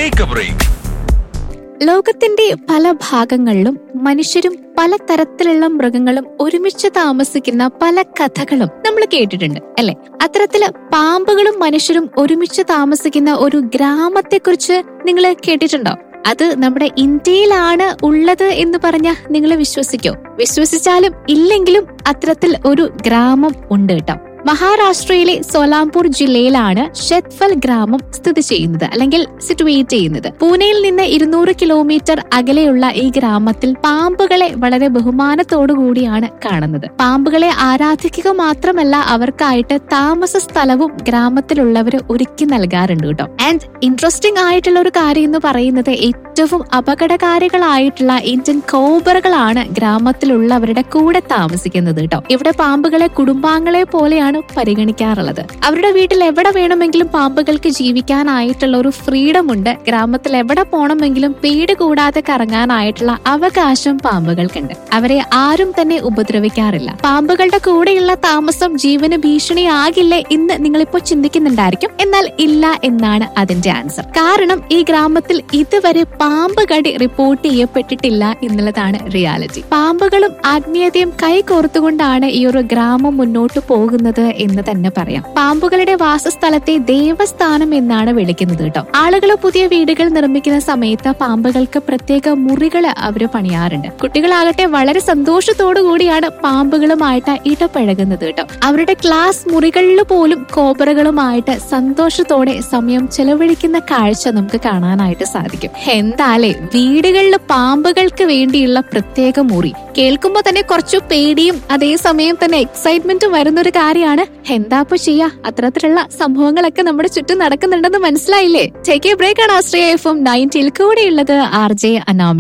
take A break ലോകത്തിന്റെ പല ഭാഗങ്ങളിലും മനുഷ്യരും പല തരത്തിലുള്ള മൃഗങ്ങളും ഒരുമിച്ച് താമസിക്കുന്ന പല കഥകളും നമ്മൾ കേട്ടിട്ടുണ്ട് അല്ലെ അത്തരത്തില് പാമ്പുകളും മനുഷ്യരും ഒരുമിച്ച് താമസിക്കുന്ന ഒരു ഗ്രാമത്തെക്കുറിച്ച് നിങ്ങൾ കേട്ടിട്ടുണ്ടോ അത് നമ്മുടെ ഇന്ത്യയിലാണ് ഉള്ളത് എന്ന് പറഞ്ഞ നിങ്ങൾ വിശ്വസിക്കോ വിശ്വസിച്ചാലും ഇല്ലെങ്കിലും അത്തരത്തിൽ ഒരു ഗ്രാമം ഉണ്ട് കേട്ടോ മഹാരാഷ്ട്രയിലെ സോലാംപൂർ ജില്ലയിലാണ് ഷെത്ഫൽ ഗ്രാമം സ്ഥിതി ചെയ്യുന്നത് അല്ലെങ്കിൽ സിറ്റുവേറ്റ് ചെയ്യുന്നത് പൂനെയിൽ നിന്ന് ഇരുന്നൂറ് കിലോമീറ്റർ അകലെയുള്ള ഈ ഗ്രാമത്തിൽ പാമ്പുകളെ വളരെ ബഹുമാനത്തോടു കൂടിയാണ് കാണുന്നത് പാമ്പുകളെ ആരാധിക്കുക മാത്രമല്ല അവർക്കായിട്ട് താമസ സ്ഥലവും ഗ്രാമത്തിലുള്ളവർ ഒരുക്കി നൽകാറുണ്ട് കേട്ടോ ആൻഡ് ഇൻട്രസ്റ്റിംഗ് ആയിട്ടുള്ള ഒരു കാര്യം എന്ന് പറയുന്നത് ഏറ്റവും അപകടകാരികളായിട്ടുള്ള ഇന്ത്യൻ കോബറുകളാണ് ഗ്രാമത്തിലുള്ളവരുടെ കൂടെ താമസിക്കുന്നത് കേട്ടോ ഇവിടെ പാമ്പുകളെ കുടുംബാംഗങ്ങളെ പോലെയാണ് പരിഗണിക്കാറുള്ളത് അവരുടെ വീട്ടിൽ എവിടെ വേണമെങ്കിലും പാമ്പുകൾക്ക് ജീവിക്കാനായിട്ടുള്ള ഒരു ഫ്രീഡം ഉണ്ട് ഗ്രാമത്തിൽ എവിടെ പോകണമെങ്കിലും പേടി കൂടാതെ കറങ്ങാനായിട്ടുള്ള അവകാശം പാമ്പുകൾക്കുണ്ട് അവരെ ആരും തന്നെ ഉപദ്രവിക്കാറില്ല പാമ്പുകളുടെ കൂടെയുള്ള താമസം ജീവന് ഭീഷണിയാകില്ലേ എന്ന് നിങ്ങളിപ്പോ ചിന്തിക്കുന്നുണ്ടായിരിക്കും എന്നാൽ ഇല്ല എന്നാണ് അതിന്റെ ആൻസർ കാരണം ഈ ഗ്രാമത്തിൽ ഇതുവരെ പാമ്പ് കടി റിപ്പോർട്ട് ചെയ്യപ്പെട്ടിട്ടില്ല എന്നുള്ളതാണ് റിയാലിറ്റി പാമ്പുകളും ആത്മീയതയും കൈകോർത്തുകൊണ്ടാണ് ഈ ഒരു ഗ്രാമം മുന്നോട്ട് പോകുന്നത് എന്ന് തന്നെ പറയാം പാമ്പുകളുടെ വാസസ്ഥലത്തെ ദേവസ്ഥാനം എന്നാണ് വിളിക്കുന്നത് കേട്ടോ ആളുകൾ പുതിയ വീടുകൾ നിർമ്മിക്കുന്ന സമയത്ത് പാമ്പുകൾക്ക് പ്രത്യേക മുറികൾ അവര് പണിയാറുണ്ട് കുട്ടികളാകട്ടെ വളരെ സന്തോഷത്തോടു കൂടിയാണ് പാമ്പുകളുമായിട്ട് ഇടപഴകുന്നത് കേട്ടോ അവരുടെ ക്ലാസ് മുറികളിൽ പോലും കോബറകളുമായിട്ട് സന്തോഷത്തോടെ സമയം ചെലവഴിക്കുന്ന കാഴ്ച നമുക്ക് കാണാനായിട്ട് സാധിക്കും എന്താലേ വീടുകളിൽ പാമ്പുകൾക്ക് വേണ്ടിയുള്ള പ്രത്യേക മുറി കേൾക്കുമ്പോൾ തന്നെ കുറച്ചു പേടിയും അതേസമയം തന്നെ എക്സൈറ്റ്മെന്റും വരുന്ന ഒരു കാര്യമാണ് എന്താ ഇപ്പൊ ചെയ്യാ അത്തരത്തിലുള്ള സംഭവങ്ങളൊക്കെ നമ്മുടെ ചുറ്റും നടക്കുന്നുണ്ടെന്ന് മനസ്സിലായില്ലേ ടേക്ക് എ ബ്രേക്ക് ആണ് ആശ്രയ എഫ് എം നയൻറ്റിയിൽ കൂടെയുള്ളത് ആർ ജെ അനാമി